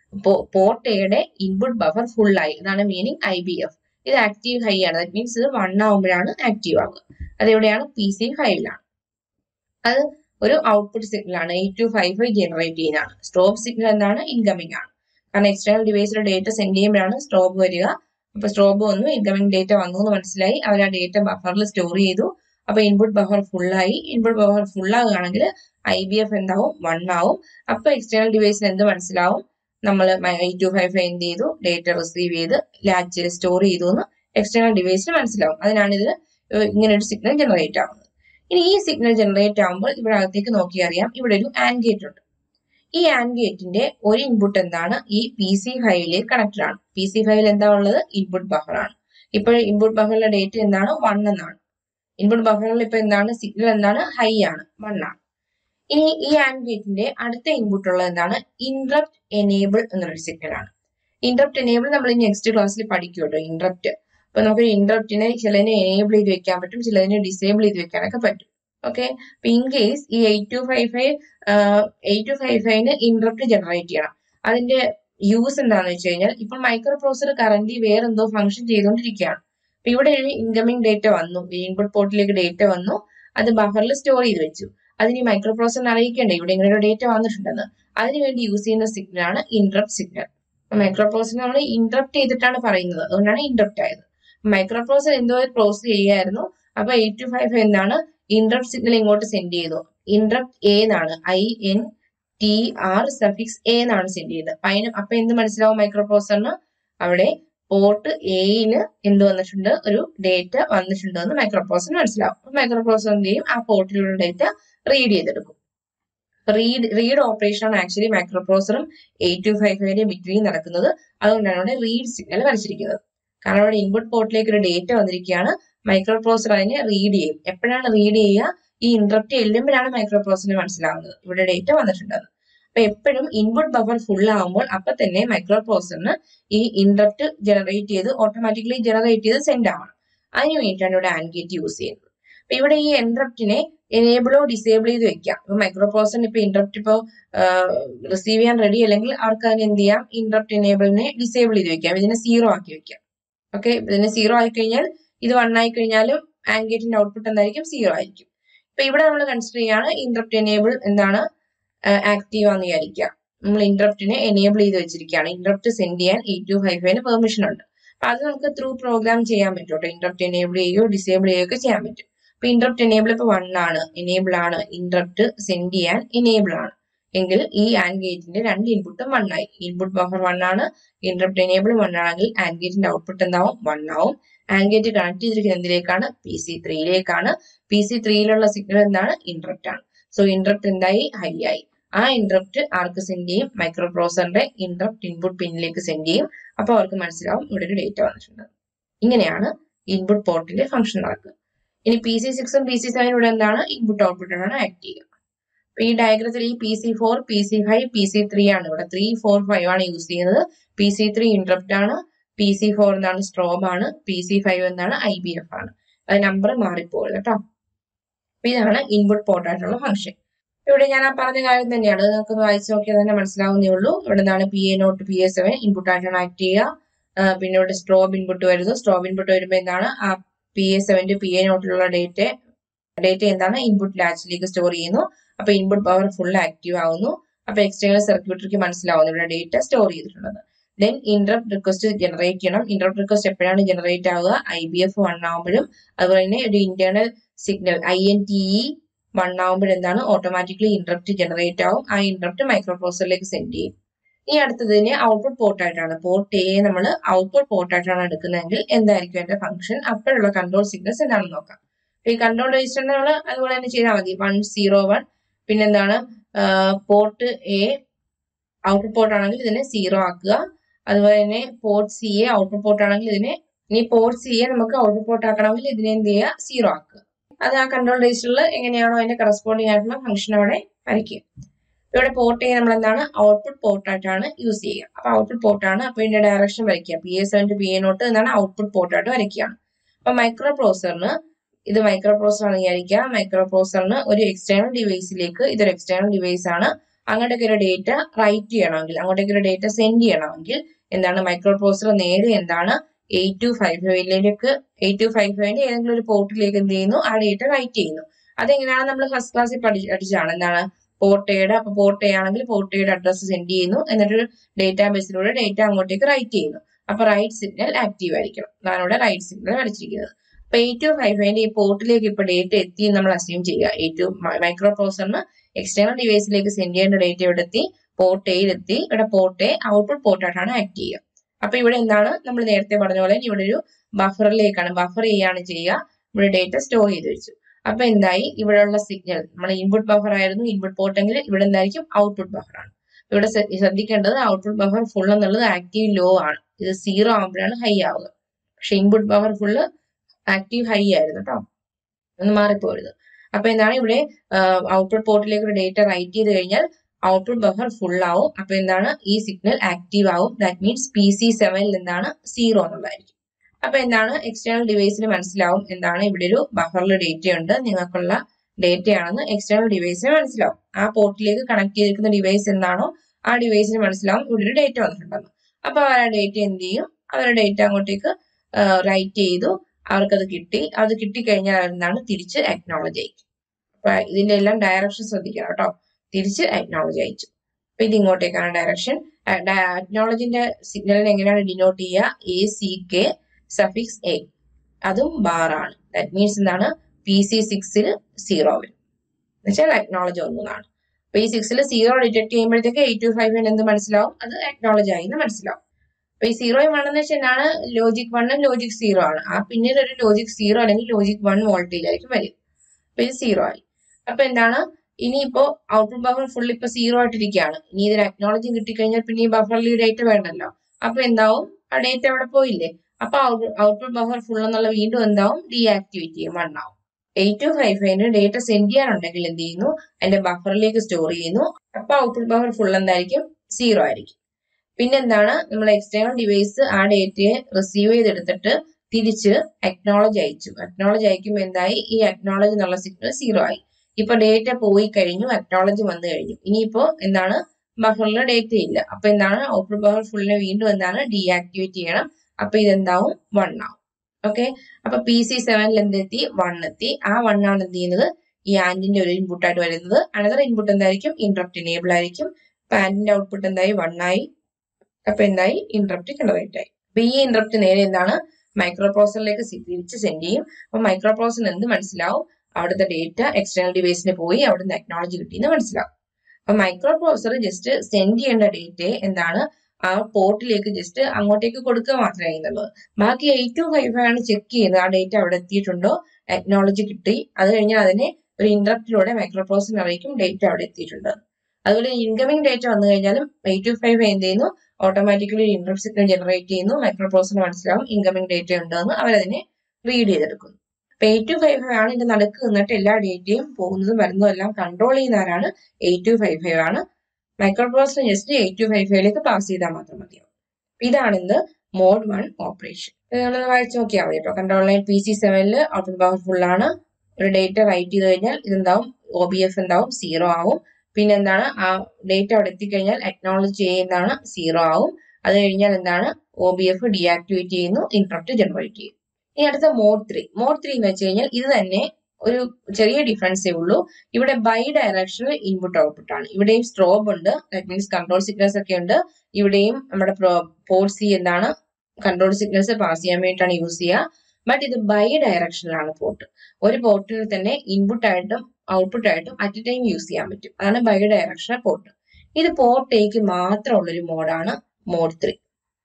പോർട്ട് എയുടെ ഇൻപുട്ട് ബഫർ ഫുൾ ആയി അതാണ് മീനിങ് ഐ ബി എഫ് ഇത് ആക്റ്റീവ് ഹൈ ആണ് ദാറ്റ് മീൻസ് ഇത് വൺ ആവുമ്പോഴാണ് ആക്റ്റീവ് ആവുക അതെവിടെയാണ് പി സി ഫൈവിലാണ് അത് ഒരു ഔട്ട്പുട്ട് സിഗ്നൽ ആണ് eight two five five generate ചെയ്യുന്നതാണ് സ്റ്റോപ്പ് സിഗ്നൽ എന്താണ് ഇൻകമിംഗ് ആണ് കാരണം എക്സ്റ്റേണൽ ഡിവൈസിലെ ഡേറ്റ സെൻഡ് ചെയ്യുമ്പോഴാണ് സ്റ്റോപ്പ് വരിക അപ്പൊ സ്റ്റോപ്പ് വന്നു ഇൻകമിംഗ് ഡേറ്റ വന്നു എന്ന് മനസ്സിലായി അവർ ആ ഡേറ്റ ബഫറിൽ സ്റ്റോർ ചെയ്തു അപ്പൊ ഇൻപുട്ട് ബഫർ ഫുള്ളായി ഇൻപുട്ട് ബഫർ ഫുൾ ആകുകയാണെങ്കിൽ ഐ ബി എഫ് എന്താവും വൺ ആവും അപ്പൊ എക്സ്റ്റേണൽ ഡിവൈസിന് എന്ത് മനസ്സിലാവും നമ്മൾ എയ്റ്റ് ടു ഫൈവ് ഫൈവ് എന്ത് ചെയ്തു ഡേറ്റ റിസീവ് ചെയ്ത് ലാച്ചിൽ സ്റ്റോർ ചെയ്തു എന്ന് എക്സ്റ്റേണൽ ഡിവൈസിന് മനസ്സിലാവും അതിനാണ് ഇത് ഇങ്ങനെ ഒരു സിഗ്നൽ ജനറേറ്റ് ആവുന്നത് ഇനി ഈ സിഗ്നൽ ജനറേറ്റ് ആവുമ്പോൾ ഇവിടെ അകത്തേക്ക് നോക്കി അറിയാം ഇവിടെ ഒരു ആൻഡ് ഗേറ്റ് ഉണ്ട് ഈ ആൻഡ് ഗേറ്റിന്റെ ഒരു ഇൻപുട്ട് എന്താണ് ഈ പി സി ഫൈവിലേക്ക് കണക്റ്റഡ് ആണ് പി സി ഫൈവിൽ എന്താ ഉള്ളത് ഇൻപുട്ട് ബഫർ ആണ് ഇപ്പോൾ ഇൻപുട്ട് ബഫറിലെ ഡേറ്റ് എന്താണ് വൺ എന്നാണ് ഇൻപുട്ട് ബഫറിൽ ഇപ്പൊ എന്താണ് സിഗ്നൽ എന്താണ് ഹൈ ആണ് വൺ ആണ് ഇനി ഈ ആൻഡ് ഗേറ്റിന്റെ അടുത്ത ഇൻപുട്ട് ഉള്ളത് എന്താണ് ഇൻട്രപ്റ്റ് എനേബിൾ എന്നൊരു സിഗ്നൽ ആണ് ഇൻട്രപ്റ്റ് എനേബിൾ നമ്മൾ നെക്സ്റ്റ് ക്ലാസ്സിൽ പഠിക്കും കേട്ടോ ഇൻട്രപ്റ്റ് അപ്പൊ നമുക്ക് ഇൻട്രപ്റ്റിനെ ചിലതിനെ എനേബിൾ ചെയ്ത് വെക്കാൻ പറ്റും ചിലതിനെ ഡിസേബിൾ ചെയ്ത് വെക്കാനൊക്കെ പറ്റും ഓക്കെ അപ്പൊ ഇൻ കേസ് ഈ eight two five five eight two five ഫൈവിന് ഇൻട്രപ്റ്റ് ജനറേറ്റ് ചെയ്യണം അതിന്റെ യൂസ് എന്താണെന്ന് വെച്ച് കഴിഞ്ഞാൽ ഇപ്പൊ മൈക്രോ പ്രോസർ കറന്റ് വേറെ എന്തോ ഫംഗ്ഷൻ ചെയ്തുകൊണ്ടിരിക്കുകയാണ് അപ്പൊ ഇവിടെ ഒരു ഇൻകമിംഗ് ഡേറ്റ വന്നു ഇൻപുട്ട് പോർട്ടിലേക്ക് ഡേറ്റ വന്നു അത് ബഫറിൽ സ്റ്റോർ ചെയ്ത് വെച്ചു അതിന് മൈക്രോ പ്രോസറിനെ അറിയിക്കേണ്ടേ ഇവിടെ ഇങ്ങനെ ഒരു ഡേറ്റ വന്നിട്ടുണ്ടെന്ന് അതിനുവേണ്ടി യൂസ് ചെയ്യുന്ന സിഗ്നൽ ആണ് ഇൻട്രപ്റ്റ് സിഗ്നൽ മൈക്രോ പ്രോസർ നമ്മൾ ഇൻട്രപ്റ്റ് ചെയ്തിട്ടാണ് പറയുന്നത് അതുകൊണ്ടാണ് ഇൻട്രപ്റ്റ് ആയത് മൈക്രോ പ്രോസർ എന്തോ പ്രോസസ് ചെയ്യായിരുന്നു അപ്പൊ എയ്റ്റ് ടു ഫൈവ് എന്താണ് ഇൻട്രപ്റ്റ് സിഗ്നൽ ഇങ്ങോട്ട് സെൻഡ് ചെയ്തു ഇൻട്രപ്റ്റ് എ എന്നാണ് I N T R suffix A എന്നാണ് സെൻഡ് ചെയ്തത് അപ്പൊ അതിന് അപ്പൊ എന്ത് മനസ്സിലാവും മൈക്രോ പ്രോസറിന് അവിടെ പോർട്ട് എയില് എന്ത് വന്നിട്ടുണ്ട് ഒരു ഡേറ്റ വന്നിട്ടുണ്ട് എന്ന് മൈക്രോ പ്രോസറിന് മനസ്സിലാവും മൈക്രോ പ്രോസർ എന്ത് ചെയ്യും ആ പോർട്ടിലുള്ള ഡേറ്റ റീഡ് ചെയ്തെടുക്കും റീഡ് റീഡ് ഓപ്പറേഷൻ ആണ് ആക്ച്വലി മൈക്രോ പ്രോസറും എയ്റ്റ് ടു ഫൈവ് ഫൈവിന്റെ ബിറ്റ്വീൻ നടക്കുന്നത് അതുകൊണ്ടാണ് അവിടെ റീഡ് സിഗ്നൽ വരച്ചിരിക്കുന്നത് കാരണം അവിടെ ഇൻപുട്ട് പോർട്ടിലേക്ക് ഒരു ഡേറ്റ വന്നിരിക്കുകയാണ് മൈക്രോ പ്രോസർ അതിനെ റീഡ് ചെയ്യും എപ്പോഴാണ് റീഡ് ചെയ്യുക ഈ ഇന്ററപ്റ്റ് ചെല്ലുമ്പോഴാണ് മൈക്രോ പ്രോസറിന് മനസ്സിലാവുന്നത് ഇവിടെ ഡേറ്റ വന്നിട്ടുണ്ടെന്ന് അപ്പൊ എപ്പോഴും ഇൻപുട്ട് ബഫർ ഫുൾ ആവുമ്പോൾ അപ്പൊ തന്നെ മൈക്രോ പ്രോസറിന് ഈ ഇന്ററപ്റ്റ് ജനറേറ്റ് ചെയ്ത് ഓട്ടോമാറ്റിക്കലി ജനറേറ്റ് ചെയ്ത് സെൻഡ് ആവണം അതിന് വേണ്ടിയിട്ടാണ് ഇവിടെ ആൻഡ് ഗേറ്റ് യൂസ് ചെയ്യുന്നത് അപ്പൊ ഇവിടെ ഈ ഇന്ററപ്റ്റിനെ എനേബിളോ ഡിസേബിൾ ചെയ്ത് വെക്കാം ഇപ്പൊ മൈക്രോ പ്രോസറിന് ഇപ്പൊ ഇന്ററപ്റ്റ് ഇപ്പോൾ റിസീവ് ചെയ്യാൻ റെഡി അല്ലെങ്കിൽ അവർക്ക് അതിന് എന്ത് ചെയ്യാം ഇന്ററപ്റ്റ് എനേബിളിനെ ഡിസേബിൾ ചെയ്ത് വെക്കാം ഇതിനെ സീറോ ആക്കി വെക്കാം ഓക്കെ ഇതിനെ സീറോ ആയി കഴിഞ്ഞാൽ ഇത് വൺ ആയി കഴിഞ്ഞാലും ആൻഡ് ഗേറ്റിന്റെ ഔട്ട്പുട്ട് എന്തായിരിക്കും സീറോ ആയിരിക്കും ഇപ്പൊ ഇവിടെ നമ്മൾ കൺസിഡർ ചെയ്യാണ് ഇന്ററപ്റ്റ് എനേബിൾ എന്താണ് ആക്റ്റീവ് ആണെന്ന് വിചാരിക്കുക നമ്മൾ ഇന്ററപ്റ്റിനെ എനേബിൾ ചെയ്ത് വെച്ചിരിക്കുകയാണ് ഇന്ററപ്റ്റ് സെൻഡ് ചെയ്യാൻ എയ്റ്റ് ടു ഫൈവ് ഫൈവിന് പെർമിഷൻ ഉണ്ട് അപ്പൊ അത് നമുക്ക് ത്രൂ പ്രോഗ്രാം ചെയ്യാൻ പറ്റും കേട്ടോ ഇന്ററപ്റ്റ് എനേബിൾ ചെയ്യുകയോ ഡിസേബിൾ ചെയ്യുകയോ ഒക്കെ ചെയ്യാൻ പറ്റും അപ്പൊ ഇന്ററപ്റ്റ് എനേബിൾ ഇപ്പൊ വൺ ആണ് എനേബിൾ ആണ് ഇന്ററപ്റ്റ് സെൻഡ് ചെയ്യാൻ എനേബിൾ ആണ് എങ്കിൽ ഈ ആൻഡ് ഗേറ്റിന്റെ രണ്ട് ഇൻപുട്ടും വൺ ആയി ഇൻപുട്ട് ബഫർ വൺ ആണ് ഇന്ററപ്റ്റ് എനേബിൾ വൺ ആണെങ്കിൽ ആൻഡ് ഗേറ്റിന്റെ ഔട്ട്പുട്ട് എന്താവും വൺ ആവും ആൻഡ് ഗേറ്റ് കണക്ട് ചെയ്തിരിക്കുന്നത് എന്തിലേക്കാണ് പി സി ത്രീയിലേക്കാണ് പി സി ത്രീയിലുള്ള സിഗ്നൽ എന്താണ് ഇന്ററപ്റ്റ് ആണ് സോ ഇന്ററപ്റ്റ് എന്തായി ഹൈ ആയി ആ ഇന്ററപ്റ്റ് ആർക്ക് സെൻഡ് ചെയ്യും മൈക്രോ പ്രോസറിന്റെ ഇന്ററപ്റ്റ് ഇൻപുട്ട് പിന്നിലേക്ക് സെൻഡ് ചെയ്യും അപ്പൊ അവർക്ക് മനസ്സിലാവും ഇവിടെ ഒരു ഡേറ്റ വന്നിട്ടുണ്ട് ഇങ്ങനെയാണ് ഇൻപുട്ട് പോർട്ടിന്റെ ഫംഗ്ഷൻ നടക്കുക ഇനി പി സി സിക്സും പി സി സെവനും ഇവിടെ എന്താണ് ഇൻപുട്ട് ഔട്ട്പുട്ട് ആണ് ആക്ട് ചെയ്യുക അപ്പൊ ഈ ഡയഗ്രത്തിൽ ഈ P C four P C five P C three ആണ് ഇവിടെ ത്രീ ഫോർ ഫൈവ് ആണ് യൂസ് ചെയ്യുന്നത് പി സി ത്രീ ഇന്ററപ്റ്റ് ആണ് പി സി ഫോർ എന്താണ് സ്ട്രോബ് ആണ് പി സി ഫൈവ് എന്താണ് ഐ ബി എഫ് ആണ് അത് നമ്പർ മാറിപ്പോകും കേട്ടോ അപ്പൊ ഇതാണ് ഇൻപുട്ട് പോർട്ട് ആയിട്ടുള്ള ഫംഗ്ഷൻ ഇവിടെ ഞാൻ ആ പറഞ്ഞ കാര്യം തന്നെയാണ് നിങ്ങൾക്ക് വായിച്ചു നോക്കിയാൽ തന്നെ മനസ്സിലാവുന്നേ ഉള്ളൂ ഇവിടെ നിന്നാണ് P A nought P A seven input ആയിട്ടാണ് ആക്ട് ചെയ്യുക പിന്നെ ഇവിടെ സ്ട്രോബ് ഇൻപുട്ട് വരുന്നു സ്ട്രോബ് ഇൻപുട്ട് വരുമ്പോൾ എന്താണ് ആ പി എ സെവന്റെ പി എ നോട്ടിലുള്ള ഡേറ്റ ഡേറ്റ എന്താണ് ഇൻപുട്ട് ലാച്ചിലേക്ക് സ്റ്റോർ ചെയ്യുന്നു അപ്പൊ ഇൻപുട്ട് പവർ ഫുൾ ആക്റ്റീവ് ആവുന്നു അപ്പൊ എക്സ്റ്റേണൽ സർക്യൂട്ടറിക്ക് മനസ്സിലാവുന്നു ഇവിടെ ഡേറ്റ സ്റ്റോർ ചെയ്തിട്ടുള്ളത് ദെൻ ഇന്ററപ്റ്റ് റിക്വസ്റ്റ് ജനറേറ്റ് ചെയ്യണം ഇന്ററപ്റ്റ് റിക്വസ്റ്റ് എപ്പോഴാണ് ജനറേറ്റ് ആവുക ഐ ബി എഫ് വൺ ആവുമ്പോഴും അതുപോലെ തന്നെ ഒരു internal signal I N T E one ആവുമ്പോൾ എന്താണ് ഓട്ടോമാറ്റിക്കലി ഇന്ററപ്റ്റ് ജനറേറ്റ് ആവും ആ ഇന്ററപ്റ്റ് മൈക്രോ പ്രോസറിലേക്ക് സെൻഡ് ചെയ്യും ഇനി അടുത്തതിന് ഔട്ട്പുട്ട് പോർട്ട് ആയിട്ടാണ് പോർട്ട് എ നമ്മൾ ഔട്ട്പുട്ട് പോർട്ട് ആയിട്ടാണ് എടുക്കുന്നതെങ്കിൽ എന്തായിരിക്കും എന്റെ ഫംഗ്ഷൻ അപ്പോഴുള്ള കൺട്രോൾ സിഗ്നൽസ് എന്താണെന്ന് നോക്കാം ഈ കൺട്രോൾ രജിസ്റ്റർ നമ്മൾ അതുപോലെ തന്നെ ചെയ്താൽ മതി വൺ സീറോ വൺ പിന്നെന്താണ് പോർട്ട് എ ഔട്ട്പുട്ട് പോർട്ട് ആണെങ്കിൽ ഇതിനെ സീറോ ആക്കുക അതുപോലെ തന്നെ port C A output port ആണെങ്കിൽ ഇതിനെ ഇനി പോർട്ട് സി എ നമുക്ക് ഔട്ട്പുട്ട് പോർട്ട് ആക്കണമെങ്കിൽ ഇതിനെ എന്ത് ചെയ്യുക സീറോ ആക്കുക അത് ആ കൺട്രോൾ രജിസ്റ്ററിൽ എങ്ങനെയാണോ അതിന്റെ കറസ്പോണ്ടിങ് ആയിട്ടുള്ള ഫംഗ്ഷൻ അവിടെ വരയ്ക്കുക ഇവിടെ പോർട്ട് ചെയ്യാൻ നമ്മൾ എന്താണ് ഔട്ട്പുട്ട് പോർട്ട് ആയിട്ടാണ് യൂസ് ചെയ്യുക അപ്പൊ ഔട്ട്പുട്ട് പോർട്ടാണ് അപ്പൊ ഇതിന്റെ ഡയറക്ഷൻ വരയ്ക്കുക P A seven to P A nought എന്നാണ് ഔട്ട്പുട്ട് പോർട്ടായിട്ട് വരയ്ക്കുകയാണ് അപ്പൊ മൈക്രോ പ്രോസറിന് ഇത് മൈക്രോ പ്രോസർ ആണ് വിചാരിക്കുക മൈക്രോ പ്രോസറിന് ഒരു എക്സ്റ്റേണൽ ഡിവൈസിലേക്ക് ഇതൊരു എക്സ്റ്റേണൽ ഡിവൈസ് ആണ് അങ്ങോട്ടേക്ക് ഒരു ഡേറ്റ റൈറ്റ് ചെയ്യണമെങ്കിൽ അങ്ങോട്ടേക്ക് ഒരു ഡേറ്റ സെൻഡ് ചെയ്യണമെങ്കിൽ എന്താണ് മൈക്രോ പ്രോസസർ നേരെ എന്താണ് എയ്റ്റ് ടു ഫൈവ് ഫൈവിലേക്ക് എയ്റ്റ് ടു ഫൈവ് ഫൈവിന്റെ ഏതെങ്കിലും ഒരു പോർട്ടിലേക്ക് എന്ത് ചെയ്യുന്നു ആ ഡേറ്റ റൈറ്റ് ചെയ്യുന്നു അതെങ്ങനെയാണ് നമ്മൾ ഫസ്റ്റ് ക്ലാസ്സിൽ പഠി പഠിച്ചതാണ് എന്താണ് പോർട്ട് എയുടെ അപ്പൊ പോർട്ട് എ ആണെങ്കിൽ പോർട്ട് എയുടെ അഡ്രസ്സ് സെൻഡ് ചെയ്യുന്നു എന്നിട്ട് ഡേറ്റാബേസിലൂടെ ഡേറ്റ അങ്ങോട്ടേക്ക് റൈറ്റ് ചെയ്യുന്നു അപ്പൊ റൈറ്റ് സിഗ്നൽ ആക്റ്റീവ് ആയിരിക്കണം അതാണ് ഇവിടെ റൈറ്റ് സിഗ്നൽ വരച്ചിരിക്കുന്നത് അപ്പൊ എയ്റ്റ് ടു ഫൈവ് ഫൈവിന്റെ ഈ പോർട്ടിലേക്ക് ഇപ്പൊ ഡേറ്റ എത്തി എന്ന് നമ്മൾ അസ്യൂം ചെയ്യുക എയ്റ്റ് ടു മൈക്രോ പ്രോസറിന് എക്സ്റ്റേണൽ ഡിവൈസിലേക്ക് സെൻഡ് ചെയ്യേണ്ട ഡേറ്റ ഇവിടെ എത്തി പോർട്ട് എത്തി ഇവിടെ പോർട്ട് എ ഔട്ട്പുട്ട് പോർട്ടായിട്ടാണ് ആക്ട് ചെയ്യുക അപ്പൊ ഇവിടെ എന്താണ് നമ്മൾ നേരത്തെ പറഞ്ഞ പോലെ ഇവിടെ ഒരു ബഫറിലേക്കാണ് ബഫർ ചെയ്യാണ് ചെയ്യുക ഇവിടെ ഡേറ്റ സ്റ്റോർ ചെയ്ത് വെച്ചു അപ്പൊ എന്തായി ഇവിടെയുള്ള സിഗ്നൽ നമ്മൾ ഇൻപുട്ട് ബഫർ ആയിരുന്നു ഇൻപുട്ട് പോർട്ടെങ്കിൽ ഇവിടെ എന്തായിരിക്കും ഔട്ട്പുട്ട് ബഫർ ആണ് ഇവിടെ ശ്രദ്ധിക്കേണ്ടത് ഔട്ട്പുട്ട് ബഫർ ഫുൾ എന്നുള്ളത് ആക്റ്റീവ് ലോ ആണ് ഇത് സീറോ ആകുമ്പോഴാണ് ഹൈ ആവുക പക്ഷെ input buffer full active high ആയിരുന്നു കേട്ടോ ഒന്ന് മാറിപ്പോരുത് അപ്പൊ എന്താണ് ഇവിടെ ഔട്ട്പുട്ട് പോർട്ടിലേക്ക് ഒരു ഡേറ്റ റൈറ്റ് ചെയ്ത് കഴിഞ്ഞാൽ ഔട്ട്പുട്ട് ബഫർ ഫുൾ ആവും അപ്പൊ എന്താണ് ഈ സിഗ്നൽ ആക്റ്റീവ് ആവും ദാറ്റ് മീൻസ് പി സി സെവനിൽ എന്താണ് സീറോ എന്നുള്ളതായിരിക്കും അപ്പൊ എന്താണ് എക്സ്റ്റേണൽ ഡിവൈസിന് മനസ്സിലാവും എന്താണ് ഇവിടെ ഒരു ബഫറിൽ ഡേറ്റ ഉണ്ട് നിങ്ങൾക്കുള്ള ഡേറ്റ ആണെന്ന് എക്സ്റ്റേണൽ ഡിവൈസിന് മനസ്സിലാവും ആ പോർട്ടിലേക്ക് കണക്ട് ചെയ്തിരിക്കുന്ന ഡിവൈസ് എന്താണോ ആ ഡിവൈസിന് മനസ്സിലാവും ഇവിടെ ഒരു ഡേറ്റ വന്നിട്ടുണ്ടെന്ന് അപ്പൊ അവർ ആ ഡേറ്റ എന്ത് ചെയ്യും അവരുടെ ഡേറ്റ അങ്ങോട്ടേക്ക് റൈറ്റ് ചെയ്തു അവർക്കത് കിട്ടി അത് കിട്ടിക്കഴിഞ്ഞാൽ എന്താണ് തിരിച്ച് അക്നോളജ് അയക്കും അപ്പൊ ഇതിന്റെ എല്ലാം ഡയറക്ഷൻ ശ്രദ്ധിക്കണം കേട്ടോ തിരിച്ച് അക്നോളജ് അയച്ചു അപ്പൊ ഇത് ഇങ്ങോട്ടേക്കാണ് ഡയറക്ഷൻ അക്നോളജിന്റെ സിഗ്നലിനെ എങ്ങനെയാണ് ഡിനോട്ട് ചെയ്യുക A C K suffix A അതും ബാർ ആണ് ദാറ്റ് മീൻസ് എന്താണ് പി സി സിക്സിൽ സീറോ വരും എന്നുവെച്ചാൽ അക്നോളജ് ഒന്നാണ് അപ്പൊ ഈ സിക്സിൽ സീറോ ഡിറ്റക്ട് ചെയ്യുമ്പോഴത്തേക്ക് എയ്റ്റ് ടു ഫൈവിന് എന്ത് മനസ്സിലാവും അത് അക്നോളജ് ആയി എന്ന് മനസ്സിലാവും അപ്പൊ ഈ സീറോയും വൺ എന്ന് വെച്ചാൽ എന്താണ് ലോജിക് വണ്ണും ലോജിക് സീറോ ആണ് ആ പിന്നീട് ഒരു ലോജിക് സീറോ അല്ലെങ്കിൽ ലോജിക് വൺ വോൾട്ടേജ് ആയിരിക്കും വരും അപ്പൊ ഇത് സീറോ ആയി അപ്പൊ എന്താണ് ഇനിയിപ്പോ ഔട്ട്പുട്ട് ബഫർ ഫുൾ ഇപ്പൊ സീറോ ആയിട്ടിരിക്കുകയാണ് ഇനി ഇതിന് അക്നോളജി കിട്ടിക്കഴിഞ്ഞാൽ പിന്നെ ഈ ബഫറിൽ ഈ ഡേറ്റ വേണ്ടല്ലോ അപ്പൊ എന്താവും ആ ഡേറ്റ അവിടെ പോയില്ലേ അപ്പൊ ഔട്ട്പുട്ട് ബഫർ ഫുൾ എന്നുള്ള വീണ്ടും എന്താവും ഡീആക്ടിവേറ്റ് ചെയ്യും വൺ ആവും എയ്റ്റ് ടു ഫൈവ് ഫൈവിന് ഡേറ്റ സെൻഡ് ചെയ്യാനുണ്ടെങ്കിൽ എന്ത് ചെയ്യുന്നു അതിന്റെ ബഫറിലേക്ക് സ്റ്റോർ ചെയ്യുന്നു അപ്പൊ ഔട്ട്പുട്ട് ബഫർ ഫുൾ എന്തായിരിക്കും സീറോ ആയിരിക്കും പിന്നെന്താണ് നമ്മൾ എക്സ്റ്റേണൽ ഡിവൈസ് ആ ഡേറ്റയെ റിസീവ് ചെയ്തെടുത്തിട്ട് തിരിച്ച് അക്നോളജ് അയച്ചു അക്നോളജ് അയക്കുമ്പോൾ എന്തായി ഈ അക്നോളജ് എന്നുള്ള സിഗ്നൽ സീറോ ആയി ഇപ്പൊ ഡേറ്റ പോയി കഴിഞ്ഞു അക്നോളജ് വന്നു കഴിഞ്ഞു ഇനിയിപ്പോ എന്താണ് ബഫറിൽ ഡേറ്റ ഇല്ല അപ്പൊ എന്താണ് ഔട്ട്പുട്ട് ബഫർ ഫുള്ളിനെ വീണ്ടും എന്താണ് ഡീആക്ടിവേറ്റ് ചെയ്യണം അപ്പൊ ഇതെന്താവും വൺ ആവും ഓക്കെ അപ്പൊ പി സി സെവനിൽ എന്തെത്തി വൺ എത്തി ആ വൺ ആണ് എന്ത് ചെയ്യുന്നത് ഈ ആൻഡിന്റെ ഒരു ഇൻപുട്ട് ആയിട്ട് വരുന്നത് അനദർ ഇൻപുട്ട് എന്തായിരിക്കും ഇന്ററപ്റ്റ് എനേബിൾ ആയിരിക്കും അപ്പൊ ആൻഡിന്റെ ഔട്ട്പുട്ട് എന്തായി വൺ ആയി അപ്പൊ എന്തായി ഇന്ററപ്റ്റ് ജനറേറ്റ് ആയി അപ്പൊ ഈ ഇന്ററപ്റ്റ് നേരെ എന്താണ് മൈക്രോ പ്രോസറിലേക്ക് തിരിച്ച് സെൻഡ് ചെയ്യും അപ്പൊ മൈക്രോ പ്രോസറിന് എന്ത് മനസ്സിലാവും അവിടുത്തെ ഡേറ്റ എക്സ്റ്റേണൽ ഡിവൈസിന് പോയി അവിടുന്ന് ടെക്നോളജി കിട്ടിയെന്ന് മനസ്സിലാവും അപ്പൊ മൈക്രോ പ്രോസർ ജസ്റ്റ് സെൻഡ് ചെയ്യേണ്ട ഡേറ്റയെ എന്താണ് ആ പോർട്ടിലേക്ക് ജസ്റ്റ് അങ്ങോട്ടേക്ക് കൊടുക്കുക മാത്രമേ ചെയ്യുന്നുള്ളൂ ബാക്കി എയ്റ്റ് ടു ഫൈവ് ആണ് ചെക്ക് ചെയ്യുന്നത് ആ ഡേറ്റ അവിടെ എത്തിയിട്ടുണ്ടോ ടെക്നോളജി കിട്ടി അത് കഴിഞ്ഞാൽ അതിനെ ഒരു ഇന്ററപ്റ്റിലൂടെ മൈക്രോ പ്രോസറിന് അറിയിക്കും ഡേറ്റ അവിടെ എത്തിയിട്ടുണ്ട് അതുപോലെ ഇൻകമിംഗ് ഡേറ്റ വന്നു കഴിഞ്ഞാലും എയ്റ്റ് ടു ഫൈവ് എന്ത് ചെയ്യുന്നു ഓട്ടോമാറ്റിക്കലി ഇന്ററപ്റ്റ് സിഗ്നൽ ജനറേറ്റ് ചെയ്യുന്നു മൈക്രോ പ്രോസറിന് മനസ്സിലാവും ഇൻകമിംഗ് ഡേറ്റ ഉണ്ടെന്ന് അവരതിനെ റീഡ് ചെയ്തെടുക്കുന്നു അപ്പൊ എയ്റ്റ് ടു ഫൈവ് ഫൈവ് ആണ് ഇതിന്റെ നടുക്ക് നിന്നിട്ട് എല്ലാ ഡേറ്റയും പോകുന്നതും വരുന്നതും എല്ലാം കൺട്രോൾ ചെയ്യുന്ന ആരാണ് എയ്റ്റ് ടു ഫൈവ് ഫൈവ് ആണ് micro processor just eight two five ഫൈവിലേക്ക് പാസ് ചെയ്താൽ മാത്രം മതിയാവും ഇതാണ് ഇന്ന് മോഡ് വൺ ഓപ്പറേഷൻ നമ്മളൊന്ന് വായിച്ചു നോക്കിയാൽ മതി കേട്ടോ കൺട്രോൾ ലൈൻ പി സി സെവനിൽ ഔട്ട്പുട്ട് പവർഫുൾ ആണ് ഒരു ഡേറ്റ റൈറ്റ് ചെയ്ത് കഴിഞ്ഞാൽ ഇതെന്താവും ഒ ബി എഫ് എന്താവും സീറോ ആവും പിന്നെ എന്താണ് ആ ഡേറ്റ അവിടെ എത്തിക്കഴിഞ്ഞാൽ അക്നോളജ് ചെയ്യുന്നതാണ് സീറോ ആവും അത് കഴിഞ്ഞാൽ എന്താണ് ഒ ബി എഫ് ഡീആക്ടിവേറ്റ് ചെയ്യുന്നു ഇന്ററപ്റ്റ് ജനറേറ്റ് ചെയ്യും ഇനി അടുത്ത മോഡ് ത്രീ മോഡ് ത്രീ എന്ന് വെച്ച് കഴിഞ്ഞാൽ ഇത് തന്നെ ഒരു ചെറിയ ഡിഫറൻസേ ഉള്ളൂ ഇവിടെ ബൈ ഡയറക്ഷണൽ ഇൻപുട്ട് ഔട്ട്പുട്ട് ആണ് ഇവിടെയും സ്ട്രോബ് ഉണ്ട് ദാറ്റ് മീൻസ് കൺട്രോൾ സിഗ്നൽസ് ഒക്കെ ഉണ്ട് ഇവിടെയും നമ്മുടെ പോർട്ട് സി എന്താണ് കൺട്രോൾ സിഗ്നൽസ് പാസ് ചെയ്യാൻ വേണ്ടിയിട്ടാണ് യൂസ് ചെയ്യുക ബട്ട് ഇത് ബൈ ഡയറക്ഷനിലാണ് പോർട്ട് ഒരു പോർട്ടിൽ തന്നെ ഇൻപുട്ട് ആയിട്ടും ഔട്ട്പുട്ട് ആയിട്ടും അറ്റ് എ ടൈം യൂസ് ചെയ്യാൻ പറ്റും അതാണ് ബൈ ഡയറക്ഷണൽ പോർട്ട് ഇത് പോർട്ട് എക്ക് മാത്രമുള്ളൊരു മോഡാണ് മോഡ് ത്രീ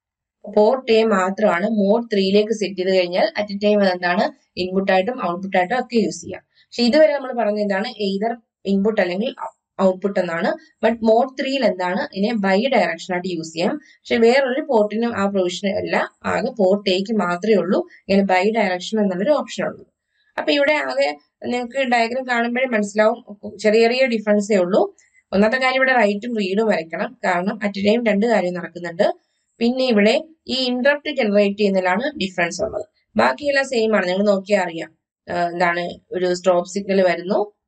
പോർട്ട് എ മാത്രമാണ് മോഡ് ത്രീയിലേക്ക് സെറ്റ് ചെയ്ത് കഴിഞ്ഞാൽ അറ്റ് എ ടൈം അതെന്താണ് ഇൻപുട്ട് ആയിട്ടും ഔട്ട്പുട്ട് ആയിട്ടും ഒക്കെ യൂസ് ചെയ്യാം പക്ഷെ ഇതുവരെ നമ്മൾ പറഞ്ഞ എന്താണ് എയ്തർ ഇൻപുട്ട് അല്ലെങ്കിൽ ഔട്ട്പുട്ട് എന്നാണ് ബട്ട് മോഡ് ത്രീയിൽ എന്താണ് ഇതിനെ ബൈ ഡയറക്ഷൻ ആയിട്ട് യൂസ് ചെയ്യാം പക്ഷെ വേറൊരു പോർട്ടിനും ആ പ്രൊവിഷൻ അല്ല ആകെ പോർട്ട് എക്ക് മാത്രമേ ഉള്ളൂ ഇങ്ങനെ ബൈ ഡയറക്ഷൻ എന്നുള്ളൊരു ഓപ്ഷൻ ഉള്ളൂ അപ്പൊ ഇവിടെ ആകെ നിങ്ങൾക്ക് ഡയഗ്രാം കാണുമ്പോഴേ മനസ്സിലാവും ചെറിയ ചെറിയ ഡിഫറൻസേ ഉള്ളൂ ഒന്നാമത്തെ കാര്യം ഇവിടെ റൈറ്റും റീഡും വരയ്ക്കണം കാരണം അറ്റ് ടൈം രണ്ട് കാര്യം നടക്കുന്നുണ്ട് പിന്നെ ഇവിടെ ഈ ഇന്ററപ്റ്റ് ജനറേറ്റ് ചെയ്യുന്നതിലാണ് ഡിഫറൻസ് ഉള്ളത് ബാക്കിയെല്ലാം സെയിം ആണ് നിങ്ങൾ നോക്കിയാൽ അറിയാം എന്താണ് ഒരു സ്റ്റോപ്പ് സിഗ്നൽ വരുന്നു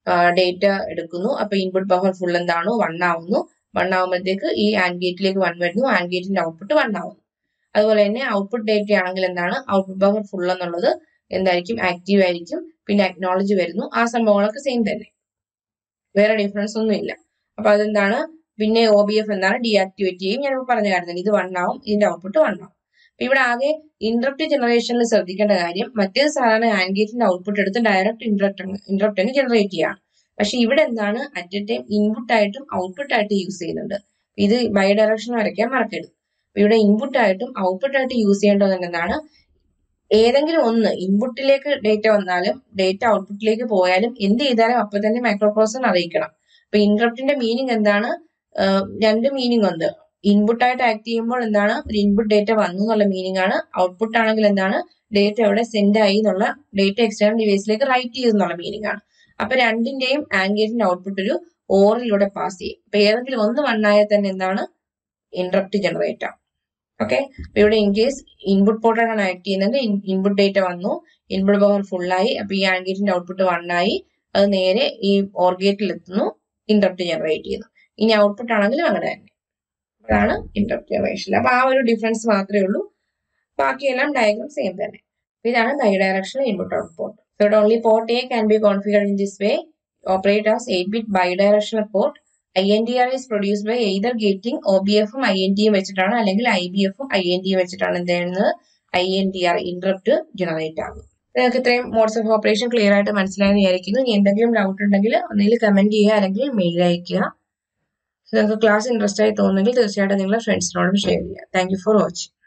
ഡേറ്റ എടുക്കുന്നു അപ്പൊ ഇൻപുട്ട് ബഫർ ഫുൾ എന്താണോ വൺ ആവുന്നു വൺ ആവുമ്പോഴത്തേക്ക് ഈ ആൻഡ് ഗേറ്റിലേക്ക് വൺ വരുന്നു ആൻഡ് ഗേറ്റിന്റെ ഔട്ട്പുട്ട് വൺ ആവുന്നു അതുപോലെ തന്നെ ഔട്ട്പുട്ട് ഡേറ്റ ആണെങ്കിൽ എന്താണ് ഔട്ട്പുട്ട് ബഫർ ഫുൾ എന്നുള്ളത് എന്തായിരിക്കും ആക്റ്റീവ് ആയിരിക്കും പിന്നെ അക്നോളജ് വരുന്നു ആ സംഭവങ്ങളൊക്കെ സെയിം തന്നെ വേറെ ഡിഫറൻസ് ഒന്നും ഇല്ല അപ്പൊ അതെന്താണ് പിന്നെ ഒ ബി എഫ് എന്താണ് ഡീആക്ടിവേറ്റ് ചെയ്യും ഞാൻ പറഞ്ഞ കാര്യം ഇത് വൺ ആവും ഇതിന്റെ ഔട്ട്പുട്ട് വൺ ആവും അപ്പൊ ഇവിടെ ആകെ ഇന്ററപ്റ്റ് ജനറേഷനിൽ ശ്രദ്ധിക്കേണ്ട കാര്യം മറ്റേത് സാധാരണ ആൻഡ് ഗേറ്റിന്റെ ഔട്ട്പുട്ട് എടുത്ത് ഡയറക്റ്റ് ഇന്ററപ്റ്റ് ഇന്ററപ്റ്റ് ജനറേറ്റ് ചെയ്യാണ് പക്ഷെ ഇവിടെ എന്താണ് അറ്റ് എ ടൈം ഇൻപുട്ട് ആയിട്ടും ഔട്ട്പുട്ട് ആയിട്ട് യൂസ് ചെയ്യുന്നുണ്ട് ഇത് ബൈ ഡയറക്ഷൻ വരയ്ക്കാൻ മറക്കരുത് ഇവിടെ ഇൻപുട്ട് ആയിട്ടും ഔട്ട്പുട്ട് ആയിട്ട് യൂസ് ചെയ്യേണ്ടത് എന്താണ് ഏതെങ്കിലും ഒന്ന് ഇൻപുട്ടിലേക്ക് ഡേറ്റ വന്നാലും ഡേറ്റ ഔട്ട്പുട്ടിലേക്ക് പോയാലും എന്ത് ചെയ്താലും അപ്പൊ തന്നെ മൈക്രോ പ്രോസസർ അറിയിക്കണം അപ്പൊ ഇന്ററപ്റ്റിന്റെ മീനിങ് എന്താണ് രണ്ട് മീനിങ് ഉണ്ട് ഇൻപുട്ട് ആയിട്ട് ആക്ട് ചെയ്യുമ്പോൾ എന്താണ് ഒരു ഇൻപുട്ട് ഡേറ്റ വന്നു എന്നുള്ള മീനിങ് ആണ് ഔട്ട്പുട്ട് ആണെങ്കിൽ എന്താണ് ഡേറ്റ അവിടെ സെൻഡ് ആയി എന്നുള്ള ഡേറ്റ എക്സ്റ്റേണൽ ഡിവൈസിലേക്ക് റൈറ്റ് ചെയ്തു എന്നുള്ള മീനിങ് ആണ് അപ്പൊ രണ്ടിന്റെയും ആംഗേജിന്റെ ഔട്ട്പുട്ട് ഒരു ഓറിലൂടെ പാസ് ചെയ്യും അപ്പൊ ഏതെങ്കിലും ഒന്ന് വണ്ണായാൽ തന്നെ എന്താണ് ഇന്ററപ്റ്റ് ജനറേറ്റ് ആവും ഓക്കെ ഇവിടെ ഇൻ കേസ് ഇൻപുട്ട് പോർട്ടാണ് ആക്ട് ചെയ്യുന്നത് ഇൻപുട്ട് ഡേറ്റ വന്നു ഇൻപുട്ട് പവർ ഫുള്ളായി അപ്പൊ ഈ ആൻഗേറ്റിന്റെ ഔട്ട്പുട്ട് വണ്ണായി അത് നേരെ ഈ ഓർ ഗേറ്റിൽ എത്തുന്നു ഇന്ററപ്റ്റ് ജനറേറ്റ് ചെയ്യുന്നു ഇനി ഔട്ട്പുട്ട് ആണെങ്കിലും അങ്ങനെ തന്നെ അതാണ് ഇന്ററപ്റ്റ് ജനറേഷൻ അപ്പൊ ആ ഒരു ഡിഫറൻസ് മാത്രമേ ഉള്ളൂ ബാക്കിയെല്ലാം ഡയഗ്രാം സെയിം തന്നെ ഇതാണ് bidirectional input output So that only port A can be configured in this way. Operate as 8-bit bidirectional port. INTR is produced by either gating OBF ഉം INT ഉം വെച്ചിട്ടാണ് അല്ലെങ്കിൽ IBF ഉം INT ഉം വെച്ചിട്ടാണ് എന്ത് ചെയ്യുന്നത് INTR ഇന്ററപ്റ്റ് ജനറേറ്റ് ആകും നിങ്ങൾക്ക് ഇത്രയും മോഡ്സ് ഓഫ് ഓപ്പറേഷൻ ക്ലിയർ ആയിട്ട് മനസ്സിലായെന്ന് വിചാരിക്കുന്നു ഇനി എന്തെങ്കിലും ഡൗട്ട് ഉണ്ടെങ്കിൽ ഒന്നെങ്കിൽ കമന്റ് ചെയ്യുക അല്ലെങ്കിൽ മെയിൽ അയക്കുക നിങ്ങൾക്ക് ക്ലാസ് ഇൻട്രസ്റ്റ് ആയി തോന്നുന്നെങ്കിൽ തീർച്ചയായിട്ടും നിങ്ങളുടെ ഫ്രണ്ട്സിനോടും ഷെയർ ചെയ്യുക താങ്ക് യു ഫോർ വാച്ചിങ്